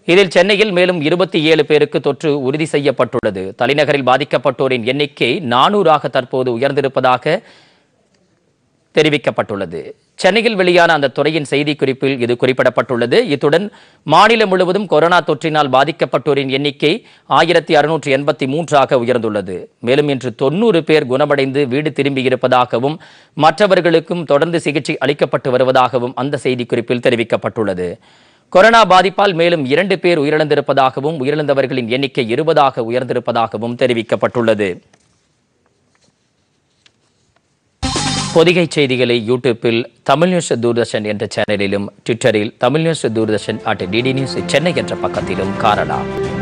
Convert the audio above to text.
இதில் சென்னையில் மேலும் இருபத்தி ஏழு பேருக்கு தொற்று உறுதி செய்யப்பட்டுள்ளது தலைநகரில் பாதிக்கப்பட்டோரின் எண்ணிக்கை நானூறாக தற்போது உயர்ந்திருப்பதாக தெரிவிக்கப்பட்டுள்ளது சென்னையில் வெளியான அந்த துறையின் செய்திக்குறிப்பில் இது குறிப்பிடப்பட்டுள்ளது இத்துடன் மாநிலம் முழுவதும் கொரோனா தொற்றினால் பாதிக்கப்பட்டோரின் எண்ணிக்கை ஆயிரத்தி அறுநூற்றி எண்பத்தி மூன்றாக உயர்ந்துள்ளது மேலும் இன்று தொண்ணூறு பேர் குணமடைந்து வீடு திரும்பியிருப்பதாகவும் மற்றவர்களுக்கும் தொடர்ந்து சிகிச்சை அளிக்கப்பட்டு வருவதாகவும் அந்த செய்திக்குறிப்பில் தெரிவிக்கப்பட்டுள்ளது கொரோனா பாதிப்பால் மேலும் இரண்டு பேர் உயிரிழந்திருப்பதாகவும் உயிரிழந்தவர்களின் எண்ணிக்கை இருபதாக உயர்ந்திருப்பதாகவும் தெரிவிக்கப்பட்டுள்ளது பொதிகை செய்திகளை யூடியூப்பில் தமிழ் நியூஸ் தூர்தர்ஷன் என்ற சேனலிலும் ட்விட்டரில் Tamil news Doordarshan at DD news Chennai என்ற பக்கத்திலும் காணலாம்